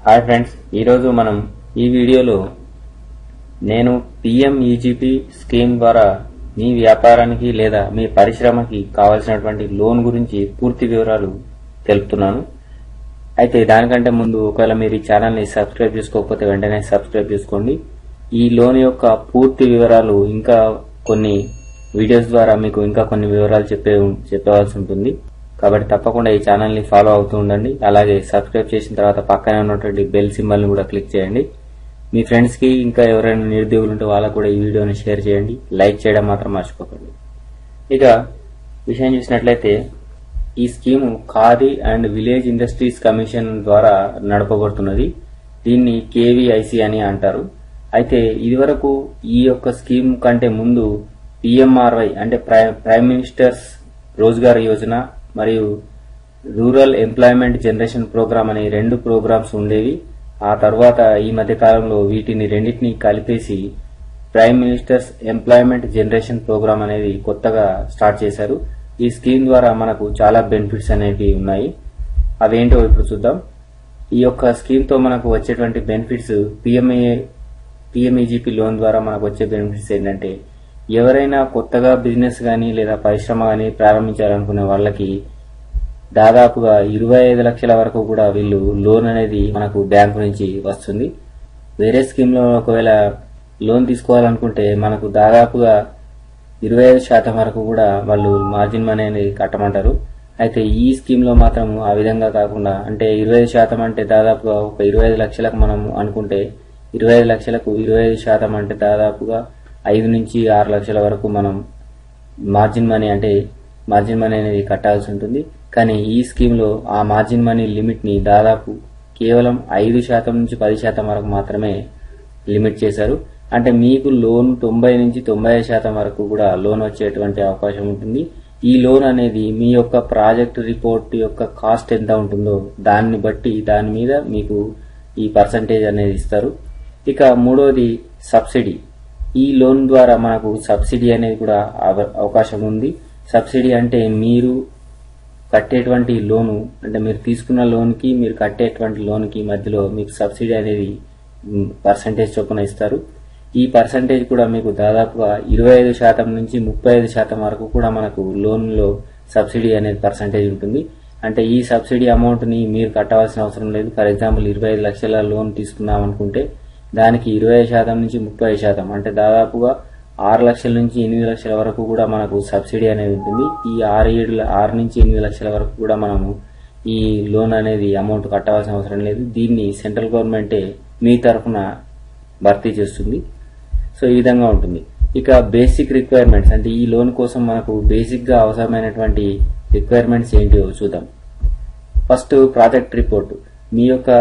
hi friends ఈరోజు మనం ఈ వీడియోలో నేను పిఎంఈజీపీ స్కీమ్ ద్వారా మీ వ్యాపారానికి లేదా మీ పరిశ్రమకి కావాల్సినటువంటి లోన్ గురించి పూర్తి వివరాలు తెలుపుతున్నాను అయితే దానికంటే ముందు ఒకవేళ మీరు ఈ ఛానల్ని సబ్స్క్రైబ్ చేసుకోకపోతే వెంటనే సబ్స్క్రైబ్ చేసుకోండి ఈ లోన్ యొక్క పూర్తి వివరాలు ఇంకా కొన్ని వీడియోస్ ద్వారా మీకు ఇంకా కొన్ని వివరాలు చెప్పే చెప్పవలసి ఉంటుంది కాబట్టి తప్పకుండా ఈ ఛానల్ని ఫాలో అవుతూ ఉండండి అలాగే సబ్స్క్రైబ్ చేసిన తర్వాత పక్కనే ఉన్నటువంటి బెల్ సింబల్ని కూడా క్లిక్ చేయండి మీ ఫ్రెండ్స్కి ఇంకా ఎవరైనా నిరుద్యోగులు ఉంటే వాళ్ళకు కూడా ఈ వీడియోని షేర్ చేయండి లైక్ చేయడం మాత్రం మర్చిపోకండి ఇక విషయం చూసినట్లయితే ఈ scheme Khadi and village industries commission ద్వారా నడపబడుతున్నది దీన్ని కేవీఐసి అని అంటారు అయితే ఇదివరకు ఈ యొక్క స్కీమ్ కంటే ముందు పిఎంఆర్వై అంటే ప్రై- ప్రైమ్ మినిస్టర్స్ రోజ్గార్ యోజన మరియు రూరల్ ఎంప్లాయ్మెంట్ జనరేషన్ ప్రోగ్రామ్ అనే రెండు ప్రోగ్రామ్స్ ఉండేవి ఆ తర్వాత ఈ మధ్య కాలంలో వీటిని రెండింటిని కలిపేసి prime ministers employment generation programme అనేది కొత్తగా స్టార్ట్ చేశారు ఈ స్కీమ్ ద్వారా మనకు చాలా బెనిఫిట్స్ అనేవి ఉన్నాయి అవేంటో ఇప్పుడు చూద్దాం ఈ యొక్క స్కీమ్ తో మనకు వచ్చేటువంటి బెనిఫిట్స్ పిఎంఏ పిఎంఈజీపీ లోన్ ద్వారా మనకు వచ్చే బెనిఫిట్స్ ఏంటంటే ఎవరైనా కొత్తగా బిజినెస్ కానీ లేదా పరిశ్రమ కానీ ప్రారంభించాలనుకునే వాళ్ళకి దాదాపుగా ఇరవై ఐదు లక్షల వరకు కూడా వీళ్ళు లోన్ అనేది మనకు బ్యాంకు నుంచి వస్తుంది వేరే స్కీమ్లో ఒకవేళ లోన్ తీసుకోవాలనుకుంటే మనకు దాదాపుగా ఇరవై ఐదు శాతం వరకు కూడా వాళ్ళు మార్జిన్ మనీ అనేది కట్టమంటారు అయితే ఈ స్కీమ్ లో మాత్రం ఆ విధంగా కాకుండా అంటే ఇరవై ఐదు శాతం అంటే దాదాపుగా ఒక ఇరవై ఐదు లక్షలకు మనం అనుకుంటే ఇరవై ఐదు లక్షలకు ఇరవై ఐదు శాతం అంటే దాదాపుగా ఐదు నుంచి ఆరు లక్షల వరకు మనం మార్జిన్ మనీ అంటే మార్జిన్ మనీ అనేది కట్టాల్సి ఉంటుంది కానీ ఈ స్కీమ్ లో ఆ మార్జిన్ మనీ లిమిట్ ని దాదాపు కేవలం ఐదు శాతం నుంచి పది శాతం వరకు మాత్రమే లిమిట్ చేశారు అంటే మీకు లోన్ తొంభై నుంచి తొంభై ఐదు శాతం వరకు కూడా లోన్ వచ్చేటువంటి అవకాశం ఉంటుంది ఈ లోన్ అనేది మీ యొక్క ప్రాజెక్ట్ రిపోర్ట్ యొక్క కాస్ట్ ఎంత ఉంటుందో దాన్ని బట్టి దాని మీద మీకు ఈ పర్సంటేజ్ అనేది ఇస్తారు ఇక మూడోది సబ్సిడీ ఈ లోన్ ద్వారా మనకు సబ్సిడీ అనేది కూడా అవ- అవకాశం ఉంది సబ్సిడీ అంటే మీరు కట్టేటువంటి లోను అంటే మీరు తీసుకున్న లోన్కి మీరు కట్టేటువంటి లోన్కి మధ్యలో మీకు సబ్సిడీ అనేది పర్సంటేజ్ చొప్పున ఇస్తారు ఈ పర్సంటేజ్ కూడా మీకు దాదాపుగా ఇరవై ఐదు శాతం నుంచి ముప్పై ఐదు శాతం వరకు కూడా మనకు లోన్లో సబ్సిడీ అనేది పర్సంటేజ్ ఉంటుంది అంటే ఈ సబ్సిడీ అమౌంట్ని మీరు కట్టవలసిన అవసరం లేదు ఫర్ ఎగ్జాంపుల్ ఇరవై ఐదు లక్షల లోన్ తీసుకున్నాం అనుకుంటే దానికి ఇరవై శాతం నుంచి ముప్పై శాతం అంటే దాదాపుగా ఆరు లక్షల నుంచి ఎనిమిది లక్షల వరకు కూడా మనకు సబ్సిడీ అనేది ఉంటుంది ఈ ఆరు ఏడు ఆరు నుంచి ఎనిమిది లక్షల వరకు కూడా మనము ఈ లోన్ అనేది అమౌంట్ కట్టవలసిన అవసరం లేదు దీన్ని సెంట్రల్ గవర్నమెంటే మీ తరఫున భర్తీ చేస్తుంది సో ఈ విధంగా ఉంటుంది ఇక బేసిక్ రిక్వైర్మెంట్స్ అంటే ఈ లోన్ కోసం మనకు బేసిక్ గా అవసరమైనటువంటి రిక్వైర్మెంట్స్ ఏంటివో చూద్దాం ఫస్ట్ ప్రాజెక్ట్ రిపోర్ట్ మీ యొక్క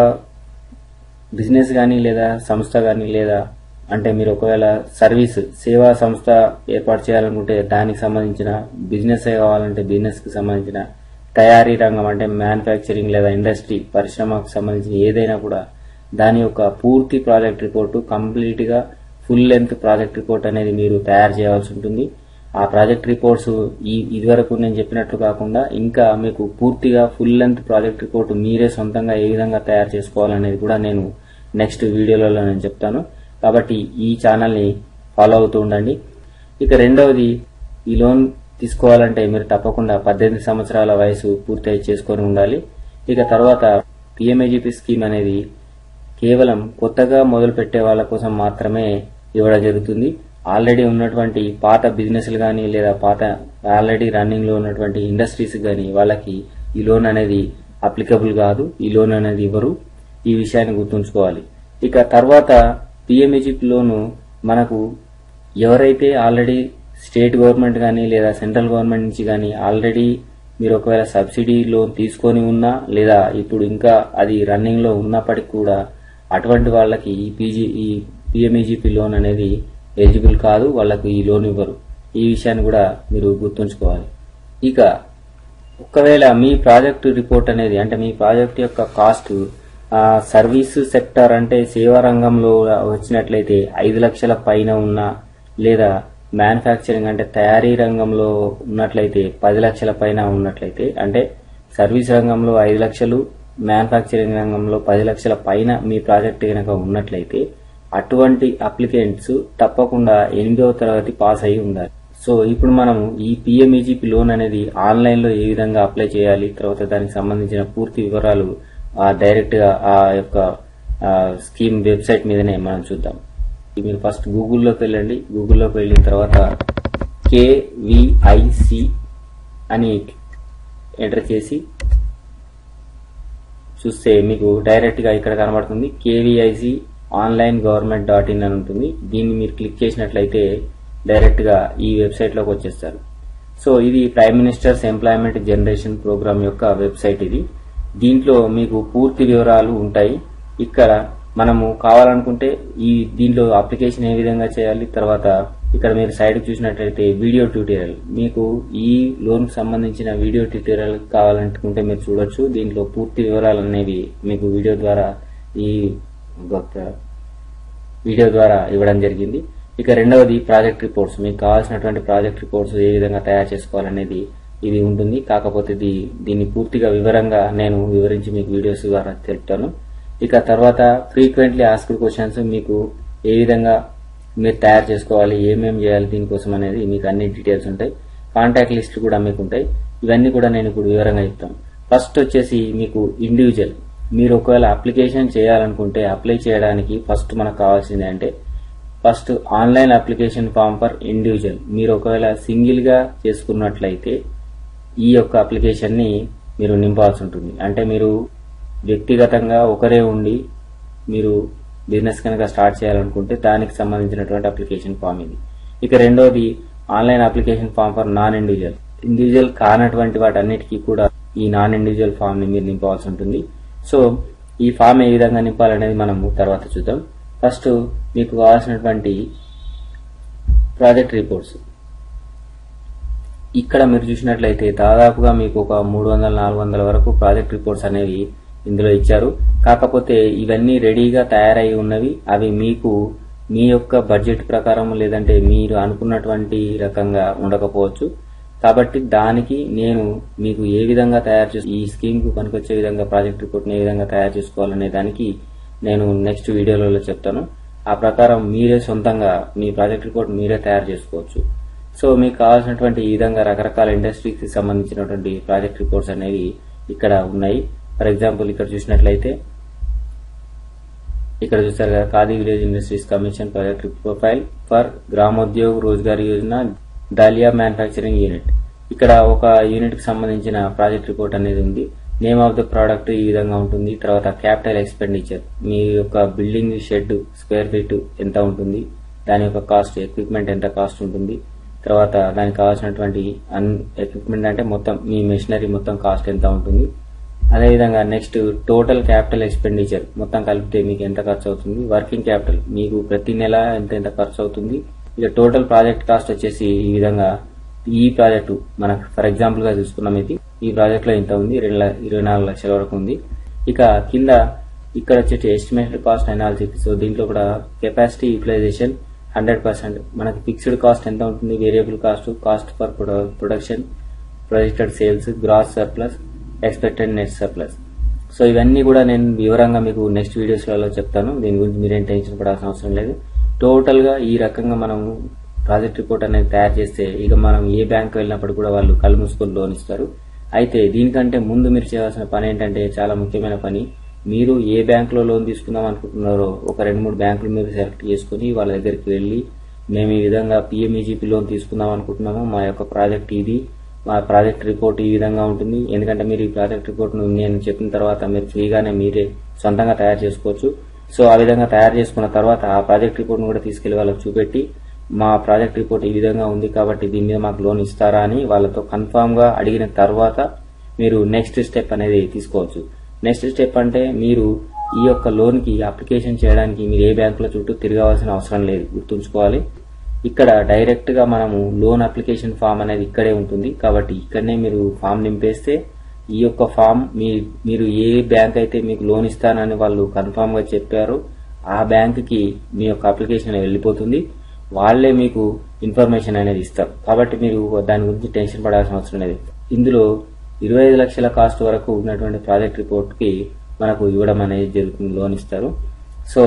బిజినెస్ కానీ లేదా సంస్థ కానీ లేదా అంటే మీరు ఒకవేళ సర్వీస్ సేవా సంస్థ ఏర్పాటు చేయాలనుకుంటే దానికి సంబంధించిన బిజినెస్ కావాలంటే బిజినెస్ కి సంబంధించిన తయారీ రంగం అంటే మ్యానుఫ్యాక్చరింగ్ లేదా ఇండస్ట్రీ పరిశ్రమకు సంబంధించిన ఏదైనా కూడా దాని యొక్క పూర్తి ప్రాజెక్ట్ రిపోర్టు కంప్లీట్ గా ఫుల్ లెంత్ ప్రాజెక్ట్ రిపోర్ట్ అనేది మీరు తయారు చేయాల్సి ఉంటుంది ఆ ప్రాజెక్ట్ రిపోర్ట్స్ ఈ ఇదివరకు నేను చెప్పినట్లు కాకుండా ఇంకా మీకు పూర్తిగా ఫుల్ లెంత్ ప్రాజెక్ట్ రిపోర్ట్ మీరే సొంతంగా ఏ విధంగా తయారు చేసుకోవాలనేది కూడా నేను నెక్స్ట్ వీడియోలలో నేను చెప్తాను కాబట్టి ఈ ఛానల్ని ఫాలో అవుతూ ఉండండి ఇక రెండవది ఈ లోన్ తీసుకోవాలంటే మీరు తప్పకుండా పద్దెనిమిది సంవత్సరాల వయసు పూర్తి చేసుకొని ఉండాలి ఇక తర్వాత పిఎంఏజీపీ స్కీమ్ అనేది కేవలం కొత్తగా మొదలు పెట్టే వాళ్ళ కోసం మాత్రమే ఇవ్వడం జరుగుతుంది ఆల్రెడీ ఉన్నటువంటి పాత బిజినెస్లు కానీ లేదా పాత ఆల్రెడీ రన్నింగ్ లో ఉన్నటువంటి ఇండస్ట్రీస్ కానీ వాళ్ళకి ఈ లోన్ అనేది అప్లికబుల్ కాదు ఈ లోన్ అనేది ఇవ్వరు ఈ విషయాన్ని గుర్తుంచుకోవాలి ఇక తర్వాత పిఎంఈజీపీ లోను మనకు ఎవరైతే ఆల్రెడీ స్టేట్ గవర్నమెంట్ కానీ లేదా సెంట్రల్ గవర్నమెంట్ నుంచి కానీ ఆల్రెడీ మీరు ఒకవేళ సబ్సిడీ లోన్ తీసుకొని ఉన్నా లేదా ఇప్పుడు ఇంకా అది రన్నింగ్ లో ఉన్నప్పటికీ కూడా అటువంటి వాళ్ళకి ఈ పీజీ ఈ పిఎంఈజీపీ లోన్ అనేది ఎలిజిబుల్ కాదు వాళ్ళకు ఈ లోన్ ఇవ్వరు ఈ విషయాన్ని కూడా మీరు గుర్తుంచుకోవాలి ఇక ఒకవేళ మీ ప్రాజెక్టు రిపోర్ట్ అనేది అంటే మీ ప్రాజెక్ట్ యొక్క కాస్ట్ ఆ, సర్వీస్ సెక్టర్ అంటే సేవా రంగంలో వచ్చినట్లయితే ఐదు లక్షల పైన ఉన్న లేదా మ్యానుఫ్యాక్చరింగ్ అంటే తయారీ రంగంలో ఉన్నట్లయితే పది లక్షల పైన ఉన్నట్లయితే అంటే సర్వీస్ రంగంలో ఐదు లక్షలు మ్యానుఫ్యాక్చరింగ్ రంగంలో పది లక్షల పైన మీ ప్రాజెక్ట్ కనుక ఉన్నట్లయితే అటువంటి అప్లికెంట్స్ తప్పకుండా ఎనిమిదవ తరగతి పాస్ అయి ఉండాలి సో ఇప్పుడు మనము ఈ పిఎంఈజీపీ లోన్ అనేది ఆన్లైన్ లో ఏ విధంగా అప్లై చేయాలి తర్వాత దానికి సంబంధించిన పూర్తి వివరాలు డైరెక్ట్ గా ఆ యొక్క ఆ, స్కీమ్ వెబ్సైట్ మీదనే మనం చూద్దాం మీరు ఫస్ట్ గూగుల్లోకి వెళ్ళండి గూగుల్లోకి వెళ్ళిన తర్వాత కేవిఐసి అని ఎంటర్ చేసి చూస్తే మీకు డైరెక్ట్ గా ఇక్కడ కనబడుతుంది KVIC online government dot in అని ఉంటుంది దీన్ని మీరు క్లిక్ చేసినట్లయితే డైరెక్ట్ గా ఈ వెబ్సైట్ లోకి వచ్చేస్తారు సో ఇది prime ministers employment generation programme యొక్క వెబ్సైట్ ఇది దీంట్లో మీకు పూర్తి వివరాలు ఉంటాయి ఇక్కడ మనము కావాలనుకుంటే ఈ దీంట్లో అప్లికేషన్ ఏ విధంగా చేయాలి తర్వాత ఇక్కడ మీరు సైడ్ చూసినట్లయితే వీడియో ట్యూటోరియల్ మీకు ఈ లోన్ కు సంబంధించిన వీడియో ట్యూటోరియల్ కావాలనుకుంటే మీరు చూడొచ్చు దీంట్లో పూర్తి వివరాలు అనేవి మీకు వీడియో ద్వారా ఈ గొప్ప వీడియో ద్వారా ఇవ్వడం జరిగింది ఇక రెండవది ప్రాజెక్ట్ రిపోర్ట్స్ మీకు కావాల్సినటువంటి ప్రాజెక్ట్ రిపోర్ట్స్ ఏ విధంగా తయారు చేసుకోవాలనేది ఇది ఉంటుంది కాకపోతే ఇది దీన్ని పూర్తిగా వివరంగా నేను వివరించి మీకు వీడియోస్ ద్వారా తెలుపుతాను ఇక తర్వాత ఫ్రీక్వెంట్లీ ఆస్క్డ్ క్వశ్చన్స్ మీకు ఏ విధంగా మీరు తయారు చేసుకోవాలి ఏమేమి చేయాలి దీనికోసం అనేది మీకు అన్ని డీటెయిల్స్ ఉంటాయి కాంటాక్ట్ లిస్ట్ కూడా మీకు ఉంటాయి ఇవన్నీ కూడా నేను ఇప్పుడు వివరంగా చెప్తాను ఫస్ట్ వచ్చేసి మీకు ఇండివిజువల్ మీరు ఒకవేళ అప్లికేషన్ చేయాలనుకుంటే అప్లై చేయడానికి ఫస్ట్ మనకు కావాల్సింది అంటే first online application form for individual మీరు ఒకవేళ సింగిల్ గా చేసుకున్నట్లయితే ఈ యొక్క అప్లికేషన్ ని మీరు నింపాల్సి ఉంటుంది అంటే మీరు వ్యక్తిగతంగా ఒకరే ఉండి మీరు బిజినెస్ కనుక స్టార్ట్ చేయాలనుకుంటే దానికి సంబంధించినటువంటి అప్లికేషన్ ఫామ్ ఇది ఇక రెండోది online application form for non individual individual కానటువంటి వాటన్నిటికీ కూడా ఈ నాన్ ఇండివిజువల్ ఫామ్ ని మీరు నింపవలసి ఉంటుంది సో ఈ ఫామ్ ఏ విధంగా నింపాలనేది మనము తర్వాత చూద్దాం ఫస్ట్ మీకు కావాల్సినటువంటి ప్రాజెక్ట్ రిపోర్ట్స్ ఇక్కడ మీరు చూసినట్లయితే దాదాపుగా మీకు ఒక మూడు వందల నాలుగు వందల వరకు ప్రాజెక్ట్ రిపోర్ట్స్ అనేవి ఇందులో ఇచ్చారు కాకపోతే ఇవన్నీ రెడీగా తయారై ఉన్నవి అవి మీకు మీ యొక్క బడ్జెట్ ప్రకారం లేదంటే మీరు అనుకున్నటువంటి రకంగా ఉండకపోవచ్చు కాబట్టి దానికి నేను మీకు ఏ విధంగా తయారు చేసి ఈ స్కీమ్ కు పనికొచ్చే విధంగా ప్రాజెక్ట్ రిపోర్ట్ ఏ విధంగా తయారు చేసుకోవాలనే దానికి నేను నెక్స్ట్ వీడియోలలో చెప్తాను ఆ ప్రకారం మీరే సొంతంగా మీ ప్రాజెక్ట్ రిపోర్ట్ మీరే తయారు చేసుకోవచ్చు సో మీకు కావాల్సినటువంటి ఈ విధంగా రకరకాల ఇండస్ట్రీస్ కి సంబంధించినటువంటి ప్రాజెక్ట్ రిపోర్ట్స్ అనేవి ఇక్కడ ఉన్నాయి ఫర్ ఎగ్జాంపుల్ ఇక్కడ చూసినట్లయితే ఇక్కడ చూస్తారు కదా Khadi village industries commission project profile for Gramodyog Rozgar Yojana dalia manufacturing unit ఇక్కడ ఒక యూనిట్ కి సంబంధించిన ప్రాజెక్ట్ రిపోర్ట్ అనేది ఉంది నేమ్ ఆఫ్ ద ప్రోడక్ట్ ఈ విధంగా ఉంటుంది తర్వాత క్యాపిటల్ ఎక్స్పెండిచర్ మీ యొక్క బిల్డింగ్ షెడ్ స్క్వేర్ ఫీట్ ఎంత ఉంటుంది దాని యొక్క కాస్ట్ ఎక్విప్మెంట్ ఎంత కాస్ట్ ఉంటుంది తర్వాత దానికి కావాల్సినటువంటి అన్ ఎక్విప్మెంట్ అంటే మొత్తం మీ మెషినరీ మొత్తం కాస్ట్ ఎంత ఉంటుంది అదేవిధంగా నెక్స్ట్ టోటల్ క్యాపిటల్ ఎక్స్పెండిచర్ మొత్తం కలిపితే మీకు ఎంత ఖర్చు అవుతుంది వర్కింగ్ క్యాపిటల్ మీకు ప్రతి నెల ఎంత ఎంత ఖర్చు అవుతుంది ఇక టోటల్ ప్రాజెక్ట్ కాస్ట్ వచ్చేసి ఈ విధంగా ఈ ప్రాజెక్టు మనకు ఫర్ ఎగ్జాంపుల్ గా చూసుకున్నాం ఇది ఈ ప్రాజెక్ట్ లో ఇంత ఉంది రెండు ల- ఇరవై నాలుగు లక్షల వరకు ఉంది ఇక కింద ఇక్కడ వచ్చేసి ఎస్టిమేటెడ్ కాస్ట్ అనాలిసిస్ సో దీంట్లో కూడా కెపాసిటీ యూటిలైజేషన్ హండ్రెడ్ పర్సెంట్ మనకి ఫిక్స్డ్ కాస్ట్ ఎంత ఉంటుంది variable cost cost for production projected sales gross surplus expected net surplus so ఇవన్నీ కూడా నేను వివరంగా మీకు నెక్స్ట్ వీడియోస్లలో చెప్తాను దీని గురించి మీరేం టెన్షన్ పడాల్సిన అవసరం లేదు టోటల్ గా ఈ రకంగా మనం ప్రాజెక్ట్ రిపోర్ట్ అనేది తయారు చేస్తే ఇక మనం ఏ బ్యాంక్ వెళ్ళినప్పుడు కూడా వాళ్ళు కళ్ళు మూసుకొని లోన్ ఇస్తారు అయితే దీనికంటే ముందు మీరు చేయాల్సిన పని ఏంటంటే చాలా ముఖ్యమైన పని మీరు ఏ బ్యాంక్ లో లోన్ తీసుకుందాం అనుకుంటున్నారో ఒక రెండు మూడు బ్యాంకులు మీరు సెలెక్ట్ చేసుకుని వాళ్ళ దగ్గరికి వెళ్ళి మేము ఈ విధంగా పిఎంఈజీపీ లోన్ తీసుకుందాం అనుకుంటున్నాము మా యొక్క ప్రాజెక్ట్ ఇది మా ప్రాజెక్ట్ రిపోర్ట్ ఈ విధంగా ఉంటుంది ఎందుకంటే మీరు ఈ ప్రాజెక్ట్ రిపోర్ట్ ను నేను చెప్పిన తర్వాత మీరు ఫ్రీగానే మీరే సొంతంగా తయారు చేసుకోవచ్చు సో ఆ విధంగా తయారు చేసుకున్న తర్వాత ఆ ప్రాజెక్ట్ రిపోర్ట్ ను కూడా తీసుకెళ్లి వాళ్ళకి చూపెట్టి మా ప్రాజెక్ట్ రిపోర్ట్ ఈ విధంగా ఉంది కాబట్టి దీని మీద మాకు లోన్ ఇస్తారా అని వాళ్ళతో కన్ఫామ్ గా అడిగిన తర్వాత మీరు నెక్స్ట్ స్టెప్ అనేది తీసుకోవచ్చు నెక్స్ట్ స్టెప్ అంటే మీరు ఈ యొక్క లోన్ కి అప్లికేషన్ చేయడానికి మీరు ఏ బ్యాంకుల చుట్టూ తిరగవలసిన అవసరం లేదు గుర్తుంచుకోవాలి ఇక్కడ డైరెక్ట్ గా మనము లోన్ అప్లికేషన్ ఫామ్ అనేది ఇక్కడే ఉంటుంది కాబట్టి ఇక్కడనే మీరు ఫామ్ నింపేస్తే ఈ యొక్క ఫామ్ మీ మీరు ఏ బ్యాంక్ అయితే మీకు లోన్ ఇస్తానని వాళ్ళు కన్ఫామ్ గా చెప్పారో ఆ బ్యాంక్ కి మీ యొక్క అప్లికేషన్ వెళ్ళిపోతుంది వాళ్ళే మీకు ఇన్ఫర్మేషన్ అనేది ఇస్తారు కాబట్టి మీరు దాని గురించి టెన్షన్ పడాల్సిన అవసరం లేదు ఇందులో ఇరవై ఐదు లక్షల కాస్ట్ వరకు ఉన్నటువంటి ప్రాజెక్ట్ రిపోర్ట్కి మనకు ఇవ్వడం అనేది జరుగుతుంది లోన్ ఇస్తారు సో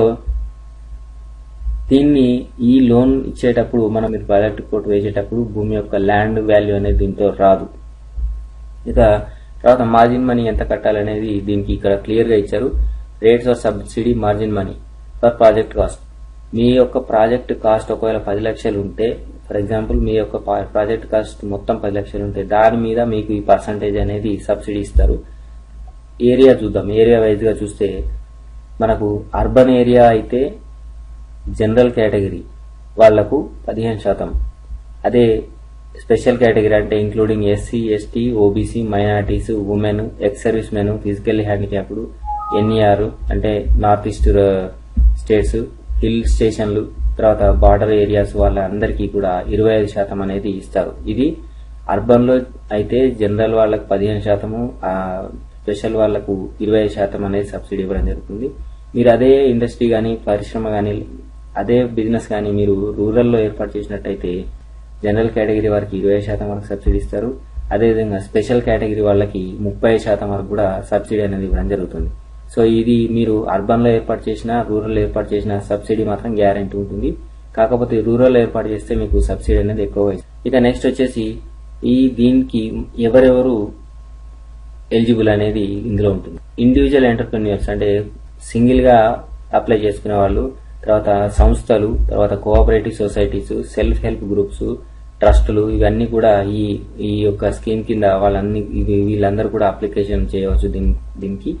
దీన్ని ఈ లోన్ ఇచ్చేటప్పుడు మనం మీరు ప్రాజెక్ట్ రిపోర్ట్ వేసేటప్పుడు భూమి యొక్క ల్యాండ్ వాల్యూ అనేది దీంతో రాదు ఇక తర్వాత మార్జిన్ మనీ ఎంత కట్టాలనేది దీనికి ఇక్కడ క్లియర్ గా ఇచ్చారు rates of subsidy margin money for project cost మీ యొక్క ప్రాజెక్ట్ కాస్ట్ ఒకవేళ పది లక్షలు ఉంటే ఫర్ ఎగ్జాంపుల్ మీ యొక్క పా- ప్రాజెక్ట్ కాస్ట్ మొత్తం పది లక్షలు ఉంటే దాని మీద మీకు ఈ పర్సంటేజ్ అనేది సబ్సిడీ ఇస్తారు ఏరియా చూద్దాం ఏరియా వైజ్ గా చూస్తే మనకు అర్బన్ ఏరియా అయితే జనరల్ కేటగిరీ వాళ్లకు పదిహేను శాతం అదే స్పెషల్ కేటగిరీ అంటే including SC ST OBC minorities women ex service men physically handicapped NER అంటే నార్త్ ఈస్ట్ స్టేట్స్ హిల్ స్టేషన్లు తర్వాత బార్డర్ ఏరియాస్ వాళ్ళందరికీ కూడా ఇరవై ఐదు శాతం అనేది ఇస్తారు ఇది అర్బన్ లో అయితే జనరల్ వాళ్ళకు పదిహేను శాతము ఆ స్పెషల్ వాళ్ళకు ఇరవై ఐదు శాతం అనేది సబ్సిడీ ఇవ్వడం జరుగుతుంది మీరు అదే ఇండస్ట్రీ కానీ పరిశ్రమ కానీ అదే బిజినెస్ కానీ మీరు రూరల్లో ఏర్పాటు చేసినట్టయితే జనరల్ కేటగిరీ వారికి ఇరవై శాతం వరకు సబ్సిడీ ఇస్తారు అదేవిధంగా స్పెషల్ కేటగిరీ వాళ్ళకి ముప్పై శాతం వరకు కూడా సబ్సిడీ అనేది ఇవ్వడం జరుగుతుంది సో ఇది మీరు అర్బన్ లో ఏర్పాటు చేసిన రూరల్ ఏర్పాటు చేసిన సబ్సిడీ మాత్రం గ్యారంటీ ఉంటుంది కాకపోతే రూరల్ ఏర్పాటు చేస్తే మీకు సబ్సిడీ అనేది ఎక్కువ ఇక నెక్స్ట్ వచ్చేసి ఈ దీనికి ఎవరెవరు ఎలిజిబుల్ అనేది ఇందులో ఉంటుంది ఇండివిజువల్ ఎంటర్ప్రెన్యూర్స్ అంటే సింగిల్ గా అప్లై చేసుకునే వాళ్ళు తర్వాత సంస్థలు తర్వాత cooperative societies self help groups ట్రస్టులు ఇవన్నీ కూడా ఈ ఈ యొక్క స్కీమ్ కింద వాళ్ళన్ని ఇవి వీళ్ళందరూ కూడా అప్లికేషన్ చేయవచ్చు దీని దీనికి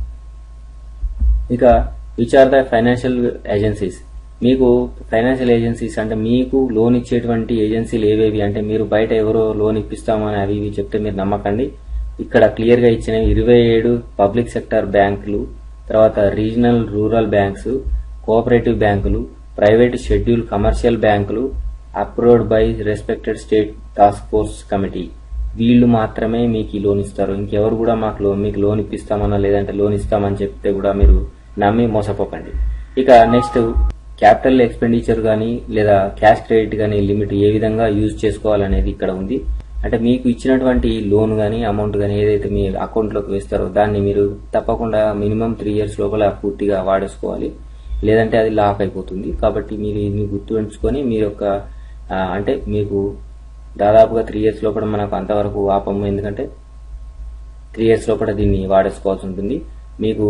ఇక which are the financial agencies మీకు ఫైనాన్షియల్ ఏజెన్సీస్ అంటే మీకు లోన్ ఇచ్చేటువంటి ఏజెన్సీలు ఏవేవి అంటే మీరు బయట ఎవరో లోన్ ఇప్పిస్తామని అవి ఇవి చెప్తే మీరు నమ్మకండి ఇక్కడ క్లియర్ గా ఇచ్చిన ఇరవై ఏడు పబ్లిక్ సెక్టర్ బ్యాంకులు తర్వాత రీజనల్ రూరల్ బ్యాంక్స్ కోఆపరేటివ్ బ్యాంకులు ప్రైవేట్ షెడ్యూల్ కమర్షియల్ బ్యాంకులు approved by respected state task force committee వీళ్ళు మాత్రమే మీకు ఈ లోన్ ఇస్తారు ఇంకెవరు కూడా మాకు లోన్ మీకు లోన్ ఇప్పిస్తామన్నా లేదంటే లోన్ ఇస్తామని చెప్తే కూడా మీరు నమ్మి మోసపోకండి ఇక నెక్స్ట్ క్యాపిటల్ ఎక్స్పెండిచర్ కానీ లేదా క్యాష్ క్రెడిట్ కానీ లిమిట్ ఏ విధంగా యూజ్ చేసుకోవాలనేది ఇక్కడ ఉంది అంటే మీకు ఇచ్చినటువంటి లోన్ కానీ అమౌంట్ కానీ ఏదైతే మీ అకౌంట్లోకి వేస్తారో దాన్ని మీరు తప్పకుండా మినిమం త్రీ ఇయర్స్ లోపల పూర్తిగా వాడేసుకోవాలి లేదంటే అది లాక్ అయిపోతుంది కాబట్టి మీరు ఇది గుర్తు ఉంచుకొని మీరు యొక్క ఆ, అంటే మీకు దాదాపుగా త్రీ ఇయర్స్ లోపల మనకు అంతవరకు ఆపము ఎందుకంటే త్రీ ఇయర్స్ లోపల దీన్ని వాడేసుకోవాల్సి ఉంటుంది మీకు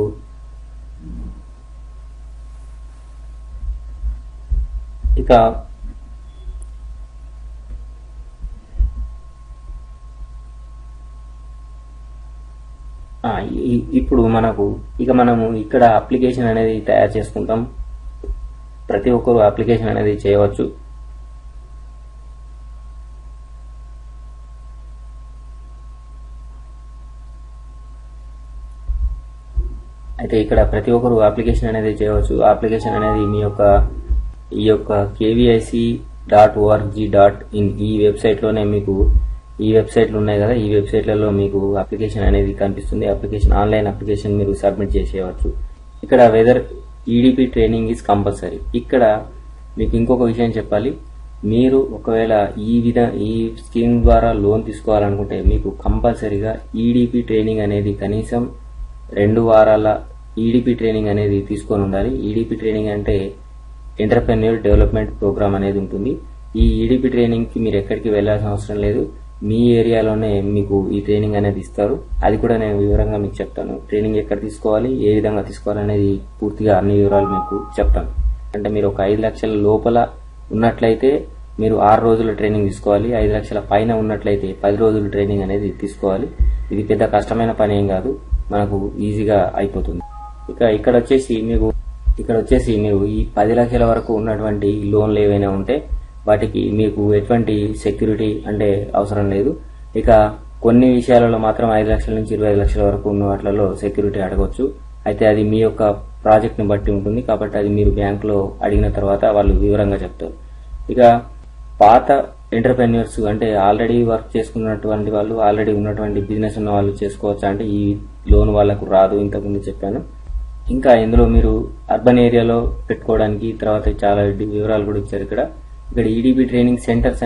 ఇక ఆ, ఈ- ఇప్పుడు మనకు ఇక మనము ఇక్కడ అప్లికేషన్ అనేది తయారు చేసుకుంటాం ప్రతి ఒక్కరు అప్లికేషన్ అనేది చేయవచ్చు అయితే ఇక్కడ ప్రతి ఒక్కరు అప్లికేషన్ అనేది చేయవచ్చు అప్లికేషన్ అనేది మీ యొక్క ఈ యొక్క KVIC dot org dot in ఈ వెబ్సైట్ లోనే మీకు ఈ వెబ్సైట్లు ఉన్నాయి కదా ఈ వెబ్సైట్లలో మీకు అప్లికేషన్ అనేది కనిపిస్తుంది అప్లికేషన్ ఆన్లైన్ అప్లికేషన్ మీరు సబ్మిట్ చేసేయవచ్చు ఇక్కడ whether EDP training is compulsory ఇక్కడ మీకు ఇంకొక విషయం చెప్పాలి మీరు ఒకవేళ ఈ విధ ఈ స్కీమ్ ద్వారా లోన్ తీసుకోవాలనుకుంటే మీకు కంపల్సరీగా ఈడిపి ట్రైనింగ్ అనేది కనీసం రెండు వారాల ఈడిపి ట్రైనింగ్ అనేది తీసుకొని ఉండాలి ఈడిపి ట్రైనింగ్ అంటే ఎంటర్ప్రెన్యూర్ డెవలప్మెంట్ ప్రోగ్రామ్ అనేది ఉంటుంది ఈ ఈడిపి ట్రైనింగ్ కి మీరు ఎక్కడికి వెళ్లాల్సిన అవసరం లేదు మీ ఏరియాలోనే మీకు ఈ ట్రైనింగ్ అనేది ఇస్తారు అది కూడా నేను వివరంగా మీకు చెప్తాను ట్రైనింగ్ ఎక్కడ తీసుకోవాలి ఏ విధంగా తీసుకోవాలి అనేది పూర్తిగా అన్ని వివరాలు మీకు చెప్తాను అంటే మీరు ఒక ఐదు లక్షల లోపల ఉన్నట్లయితే మీరు ఆరు రోజుల ట్రైనింగ్ తీసుకోవాలి ఐదు లక్షల పైన ఉన్నట్లయితే పది రోజుల ట్రైనింగ్ అనేది తీసుకోవాలి ఇది పెద్ద కష్టమైన పని ఏం కాదు మనకు ఈజీగా అయిపోతుంది ఇక ఇక్కడ వచ్చేసి మీకు ఇక్కడ వచ్చేసి మీరు ఈ పది లక్షల వరకు ఉన్నటువంటి లోన్లు ఏవైనా ఉంటే వాటికి మీకు ఎటువంటి సెక్యూరిటీ అంటే అవసరం లేదు ఇక కొన్ని విషయాలలో మాత్రం ఐదు లక్షల నుంచి ఇరవై ఐదు లక్షల వరకు ఉన్న వాటిలలో సెక్యూరిటీ అడగవచ్చు అయితే అది మీ యొక్క ప్రాజెక్ట్ ని బట్టి ఉంటుంది కాబట్టి అది మీరు బ్యాంకులో అడిగిన తర్వాత వాళ్ళు వివరంగా చెప్తారు ఇక పాత ఎంటర్ప్రెన్యూర్స్ అంటే ఆల్రెడీ వర్క్ చేసుకున్నటువంటి వాళ్ళు ఆల్రెడీ ఉన్నటువంటి బిజినెస్ ఉన్న వాళ్ళు చేసుకోవచ్చా అంటే ఈ లోన్ వాళ్ళకు రాదు ఇంతకుముందు చెప్పాను ఇంకా ఇందులో మీరు అర్బన్ ఏరియాలో పెట్టుకోవడానికి తర్వాత చాలా డి- వివరాలు కూడా ఇచ్చారు ఇక్కడ ఇక్కడ ఈడీబీ ట్రైనింగ్ సెంటర్స్ అనేవి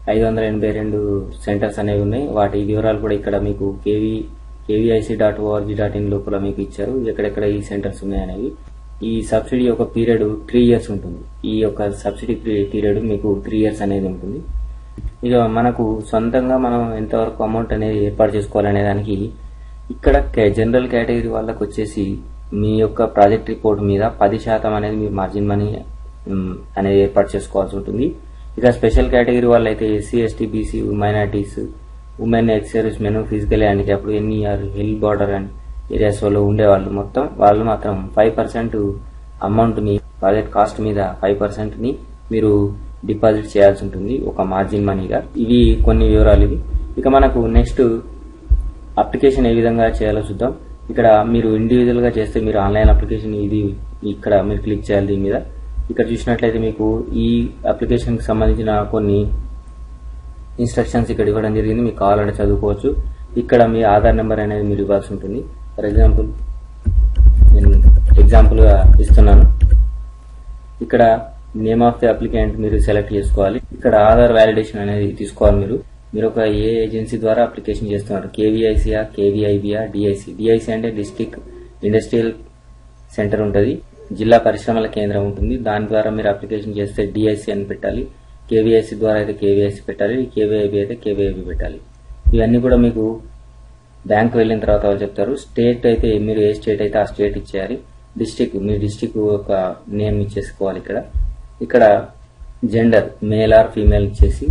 ఐదు వందల ఎనభై రెండు సెంటర్స్ అనేవి ఉన్నాయి వాటి వివరాలు కూడా ఇక్కడ మీకు KV KVIC dot org dot in లోపల మీకు ఇచ్చారు ఎక్కడెక్కడ ఈ సెంటర్స్ ఉన్నాయనేవి ఈ సబ్సిడీ యొక్క పీరియడ్ త్రీ ఇయర్స్ ఉంటుంది ఈ యొక్క సబ్సిడీ పీరియడ్ మీకు త్రీ ఇయర్స్ అనేది ఉంటుంది ఇక మనకు సొంతంగా మనం ఎంతవరకు అమౌంట్ అనేది ఏర్పాటు చేసుకోవాలనే దానికి ఇక్కడ కే- జనరల్ కేటగిరీ వాళ్ళకి వచ్చేసి మీ యొక్క ప్రాజెక్ట్ రిపోర్ట్ మీద పది శాతం అనేది మీరు మార్జిన్ మనీ ఉమ్, అనేది ఏర్పాటు చేసుకోవాల్సి ఉంటుంది ఇక స్పెషల్ కేటగిరీ వాళ్ళు అయితే SC ST BC minorities women ex service men physical handicap NER hill border and areas లో ఉండేవాళ్ళు మొత్తం వాళ్ళు మాత్రం ఫైవ్ పర్సెంట్ అమౌంట్ ని ప్రాజెక్ట్ కాస్ట్ మీద ఫైవ్ పర్సెంట్ ని మీరు డిపాజిట్ చేయాల్సి ఉంటుంది ఒక మార్జిన్ మనీగా ఇవి కొన్ని వివరాలు ఇవి ఇక మనకు నెక్స్ట్ అప్లికేషన్ ఏ విధంగా చేయాలో చూద్దాం ఇక్కడ మీరు ఇండివిజువల్ గా చేస్తే మీరు ఆన్లైన్ అప్లికేషన్ ఇది ఇక్కడ మీరు క్లిక్ చేయాలి దీని మీద ఇక్కడ చూసినట్లయితే మీకు ఈ అప్లికేషన్ కి సంబంధించిన కొన్ని ఇన్స్ట్రక్షన్స్ ఇక్కడ ఇవ్వడం జరిగింది మీకు కావాలంటే చదువుకోవచ్చు ఇక్కడ మీ ఆధార్ నెంబర్ అనేది మీరు ఇవ్వాల్సి ఉంటుంది ఫర్ ఎగ్జాంపుల్ నేను ఎగ్జాంపుల్ గా ఇస్తున్నాను ఇక్కడ నేమ్ ఆఫ్ ది అప్లికెంట్ మీరు సెలెక్ట్ చేసుకోవాలి ఇక్కడ ఆధార్ వ్యాలిడేషన్ అనేది తీసుకోవాలి మీరు మీరు ఒక ఏ ఏజెన్సీ ద్వారా అప్లికేషన్ చేస్తున్నారు కేవీఐసీఆ కేవీఐబియా డిఐసి డిఐసి అంటే డిస్టిక్ ఇండస్ట్రియల్ సెంటర్ ఉంటుంది జిల్లా పరిశ్రమల కేంద్రం ఉంటుంది దాని ద్వారా మీరు అప్లికేషన్ చేస్తే డిఐసి అని పెట్టాలి కేవీఐసి ద్వారా అయితే కేవీఐసి పెట్టాలి కేవీఐబి అయితే కేవీఐబి పెట్టాలి ఇవన్నీ కూడా మీకు బ్యాంక్ వెళ్ళిన తర్వాత వాళ్ళు చెప్తారు స్టేట్ అయితే మీరు ఏ స్టేట్ అయితే ఆ స్టేట్ ఇచ్చేయాలి డిస్టిక్ మీ డిస్టిక్ ఒక నేమ్ ఇచ్చేసుకోవాలి ఇక్కడ ఇక్కడ జెండర్ మేల్ ఆర్ ఫీమేల్ ఇచ్చేసి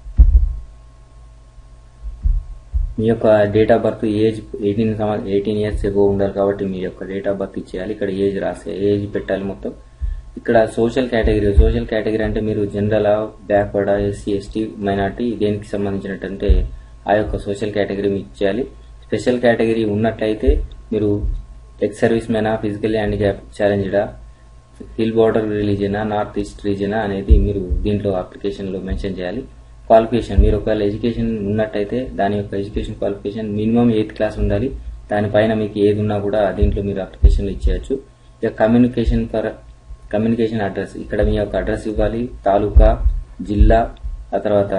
మీ యొక్క date of birth age eighteen eighteen years ago ఉండాలి కాబట్టి మీ యొక్క డేట్ ఆఫ్ బర్త్ ఇచ్చేయాలి ఇక్కడ ఏజ్ రాసే ఏజ్ పెట్టాలి మొత్తం ఇక్కడ సోషల్ కేటగిరీ సోషల్ కేటగిరీ అంటే మీరు general backward SC ST minority దేనికి సంబంధించినట్టంటే ఆ యొక్క సోషల్ కేటగిరీ మీకు ఇచ్చేయాలి స్పెషల్ కేటగిరీ ఉన్నట్లయితే మీరు ఎక్స్ సర్వీస్ మెనా ఫిజికల్ హ్యాండిక్యాప్ ఛాలెంజ్డా హిల్ బార్డర్ రిలీజనా నార్త్ ఈస్ట్ రీజనా అనేది మీరు దీంట్లో అప్లికేషన్లో మెన్షన్ చేయాలి క్వాలిఫికేషన్ మీరు ఒకవేళ ఎడ్యుకేషన్ ఉన్నట్టయితే దాని యొక్క education qualification minimum eighth class ఉండాలి దానిపైన మీకు ఏది ఉన్నా కూడా దీంట్లో మీరు అప్లికేషన్లో ఇచ్చేయచ్చు ఇక కమ్యూనికేషన్ ఫర్ కమ్యూనికేషన్ అడ్రస్ ఇక్కడ మీ యొక్క అడ్రస్ ఇవ్వాలి తాలూకా జిల్లా ఆ తర్వాత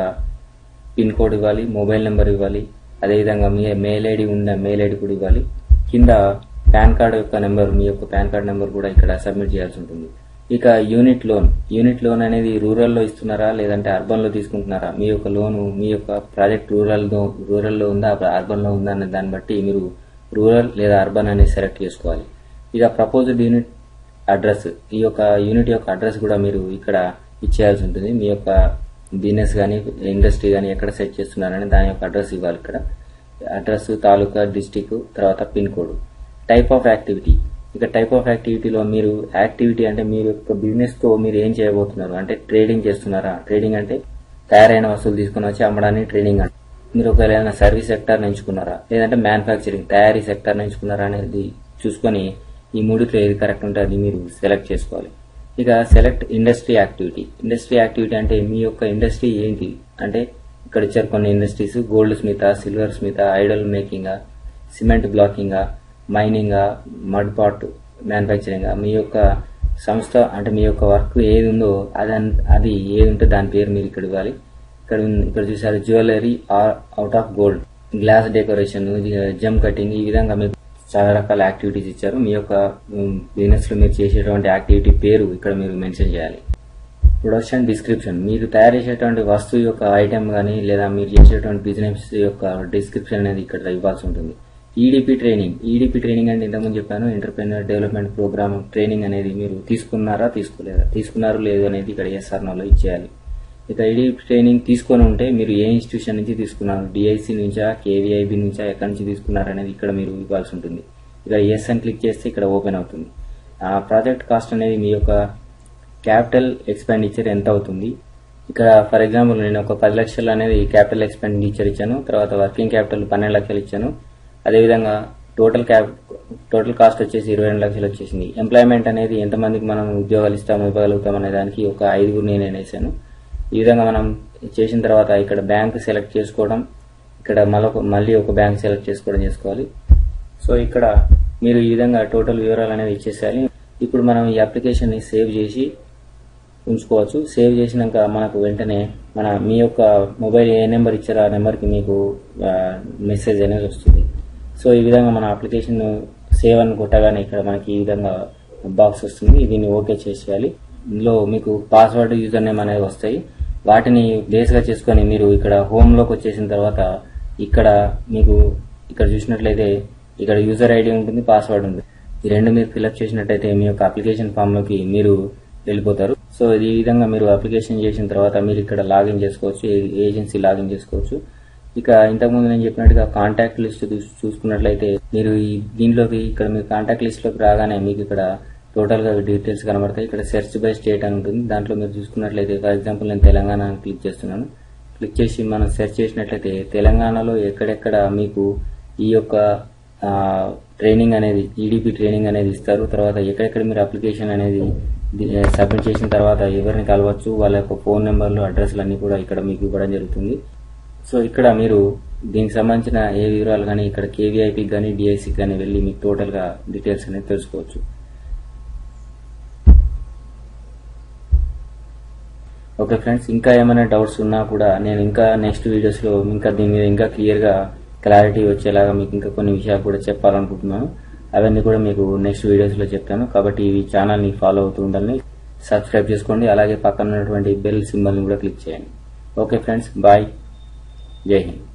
పిన్ కోడ్ ఇవ్వాలి మొబైల్ నెంబర్ ఇవ్వాలి అదేవిధంగా మీ మెయిల్ ఐడి ఉన్న మెయిల్ ఐడి కూడా ఇవ్వాలి కింద పాన్ కార్డ్ యొక్క నెంబర్ మీ యొక్క పాన్ కార్డ్ నెంబర్ కూడా ఇక్కడ సబ్మిట్ చేయాల్సి ఉంటుంది ఇక యూనిట్ లోన్ యూనిట్ లోన్ అనేది రూరల్ లో ఇస్తున్నారా లేదంటే అర్బన్ లో తీసుకుంటున్నారా మీ యొక్క లోన్ మీ యొక్క ప్రాజెక్ట్ రూరల్ రూరల్ లో ఉందా అర్బన్ లో ఉందా అనే దాన్ని బట్టి మీరు రూరల్ లేదా అర్బన్ అనేది సెలెక్ట్ చేసుకోవాలి ఇక ప్రపోజ్డ్ యూనిట్ అడ్రస్ ఈ యొక్క యూనిట్ యొక్క అడ్రస్ కూడా మీరు ఇక్కడ ఇచ్చేయాల్సి ఉంటుంది మీ యొక్క బిజినెస్ కానీ ఇండస్ట్రీ కానీ ఎక్కడ సెట్ చేస్తున్నారని దాని యొక్క అడ్రస్ ఇవ్వాలి ఇక్కడ అడ్రస్ తాలూకా డిస్టిక్ తర్వాత pin code type of activity ఇక టైప్ ఆఫ్ యాక్టివిటీలో మీరు యాక్టివిటీ అంటే మీరు యొక్క బిజినెస్ తో మీరు ఏం చేయబోతున్నారు అంటే ట్రేడింగ్ చేస్తున్నారా ట్రేడింగ్ అంటే తయారైన వస్తువులు తీసుకుని వచ్చి అమ్మడానికి ట్రేడింగ్ అంటే మీరు ఒకవేళ ఏదైనా సర్వీస్ సెక్టర్ ఎంచుకున్నారా లేదంటే మ్యానుఫ్యాక్చరింగ్ తయారీ సెక్టర్ ఎంచుకున్నారా అనేది చూసుకొని ఈ మూడిట్లో ఏది కరెక్ట్ ఉంటే అది మీరు సెలెక్ట్ చేసుకోవాలి ఇక select industry activity industry activity అంటే మీ యొక్క ఇండస్ట్రీ ఏంటి అంటే ఇక్కడ ఇచ్చారు కొన్ని industries gold smith silver smith idol making cement blocking mining mud pot manufacturing మీ యొక్క సంస్థ అంటే మీ యొక్క వర్క్ ఏది ఉందో అది అది ఏది ఉంటే దాని పేరు మీరు ఇక్కడ ఇవ్వాలి ఇక్కడ ఉంది- ఇక్కడ చూసారు jewellery out of gold glass decoration gem cutting ఈ విధంగా మీకు చాలా రకాల యాక్టివిటీస్ ఇచ్చారు మీ యొక్క బిజినెస్ లో మీరు చేసేటువంటి యాక్టివిటీ పేరు ఇక్కడ మీరు మెన్షన్ చేయాలి ప్రొడక్షన్ డిస్క్రిప్షన్ మీరు తయారు చేసేటువంటి వస్తువు యొక్క ఐటెం కానీ లేదా మీరు చేసేటువంటి బిజినెస్ యొక్క డిస్క్రిప్షన్ అనేది ఇక్కడ ఇవ్వాల్సి ఉంటుంది ఈడిపి ట్రైనింగ్ ఈడిపి ట్రైనింగ్ అంటే ఇంతకుముందు చెప్పాను ఎంటర్ప్రెన్యూర్ డెవలప్మెంట్ ప్రోగ్రామ్ ట్రైనింగ్ అనేది మీరు తీసుకున్నారా తీసుకోలేదా తీసుకున్నారు లేదు అనేది ఇక్కడ ఎస్ఆర్ నోలో ఇచ్చేయాలి ఇక ఈడిపి ట్రైనింగ్ తీసుకొని ఉంటే మీరు ఏ ఇన్స్టిట్యూషన్ నుంచి తీసుకున్నారు డిఐసి నుంచా కేవీఐబి నుంచా ఎక్కడి నుంచి తీసుకున్నారు అనేది ఇక్కడ మీరు ఇవ్వాల్సి ఉంటుంది ఇక ఎస్ అని క్లిక్ చేస్తే ఇక్కడ ఓపెన్ అవుతుంది ఆ ప్రాజెక్ట్ కాస్ట్ అనేది మీ యొక్క క్యాపిటల్ ఎక్స్పెండిచర్ ఎంత అవుతుంది ఇక్కడ ఫర్ ఎగ్జాంపుల్ నేను ఒక పది లక్షలు అనేది క్యాపిటల్ ఎక్స్పెండిచర్ ఇచ్చాను తర్వాత వర్కింగ్ క్యాపిటల్ పన్నెండు లక్షలు ఇచ్చాను అదేవిధంగా టోటల్ క్యాప్ టోటల్ కాస్ట్ వచ్చేసి ఇరవై రెండు లక్షలు వచ్చేసింది ఎంప్లాయ్మెంట్ అనేది ఎంతమందికి మనం ఉద్యోగాలు ఇస్తాము ఇవ్వగలుగుతాం అనే దానికి ఒక ఐదుగురు నేను వేసాను ఈ విధంగా మనం చేసిన తర్వాత ఇక్కడ బ్యాంక్ సెలెక్ట్ చేసుకోవడం ఇక్కడ మరొక మళ్ళీ ఒక బ్యాంక్ సెలెక్ట్ చేసుకోవడం చేసుకోవాలి సో ఇక్కడ మీరు ఈ విధంగా టోటల్ వివరాలు అనేది ఇచ్చేసేయాలి ఇప్పుడు మనం ఈ అప్లికేషన్ ని సేవ్ చేసి ఉంచుకోవచ్చు సేవ్ చేసినాక మనకు వెంటనే మన మీ యొక్క మొబైల్ ఏ నెంబర్ ఇచ్చారో ఆ నెంబర్కి మీకు మెసేజ్ అనేది వస్తుంది సో ఈ విధంగా మన అప్లికేషన్ సేవ్ అని కొట్టగానే ఇక్కడ మనకి ఈ విధంగా బాక్స్ వస్తుంది దీన్ని ఓకే చేసేయాలి ఇందులో మీకు పాస్వర్డ్ యూజర్ నేమ్ అనేది వస్తాయి వాటిని బేస్గా చేసుకొని మీరు ఇక్కడ హోమ్లోకి వచ్చేసిన తర్వాత ఇక్కడ మీకు ఇక్కడ చూసినట్లయితే ఇక్కడ యూజర్ ఐడి ఉంటుంది పాస్వర్డ్ ఉంది ఈ రెండు మీరు ఫిల్అప్ చేసినట్టయితే మీ యొక్క అప్లికేషన్ ఫామ్లోకి మీరు వెళ్ళిపోతారు సో ఈ విధంగా మీరు అప్లికేషన్ చేసిన తర్వాత మీరు ఇక్కడ లాగిన్ చేసుకోవచ్చు ఏ- ఏజెన్సీ లాగిన్ చేసుకోవచ్చు ఇక ఇంతకుముందు నేను చెప్పినట్టుగా కాంటాక్ట్ లిస్ట్ చూస్- చూసుకున్నట్లయితే మీరు ఈ దీంట్లోకి ఇక్కడ మీరు కాంటాక్ట్ లిస్ట్లోకి రాగానే మీకు ఇక్కడ టోటల్గా డీటెయిల్స్ కనబడతాయి ఇక్కడ సెర్చ్ బై స్టేట్ అని ఉంటుంది దాంట్లో మీరు చూసుకున్నట్లయితే ఫర్ ఎగ్జాంపుల్ నేను తెలంగాణ అని క్లిక్ చేస్తున్నాను క్లిక్ చేసి మనం సెర్చ్ చేసినట్లయితే తెలంగాణలో ఎక్కడెక్కడ మీకు ఈ యొక్క ఆ, ట్రైనింగ్ అనేది ఈడీపీ ట్రైనింగ్ అనేది ఇస్తారు తర్వాత ఎక్కడెక్కడ మీరు అప్లికేషన్ అనేది ది- సబ్మిట్ చేసిన తర్వాత ఎవరిని కలవచ్చు వాళ్ళ యొక్క ఫోన్ నెంబర్లు అడ్రస్లు అన్ని కూడా ఇక్కడ మీకు ఇవ్వడం జరుగుతుంది సో ఇక్కడ మీరు దీనికి సంబంధించిన ఏ వివరాలు కానీ ఇక్కడ కేవీఐపీకి కానీ డిఐసికి కానీ వెళ్ళి మీకు టోటల్గా డీటెయిల్స్ అనేది తెలుసుకోవచ్చు ఓకే ఫ్రెండ్స్ ఇంకా ఏమైనా డౌట్స్ ఉన్నా కూడా నేను ఇంకా నెక్స్ట్ వీడియోస్లో ఇంకా దీని మీద ఇంకా క్లియర్గా క్లారిటీ వచ్చేలాగా మీకు ఇంకా కొన్ని విషయాలు కూడా చెప్పాలనుకుంటున్నాను అవన్నీ కూడా మీకు నెక్స్ట్ వీడియోస్లో చెప్తాను కాబట్టి ఈ ఛానల్ని ఫాలో అవుతూ ఉండాలని సబ్స్క్రైబ్ చేసుకోండి అలాగే పక్కన ఉన్నటువంటి బెల్ సింబల్ని కూడా క్లిక్ చేయండి ఓకే ఫ్రెండ్స్ బాయ్ జై హింద్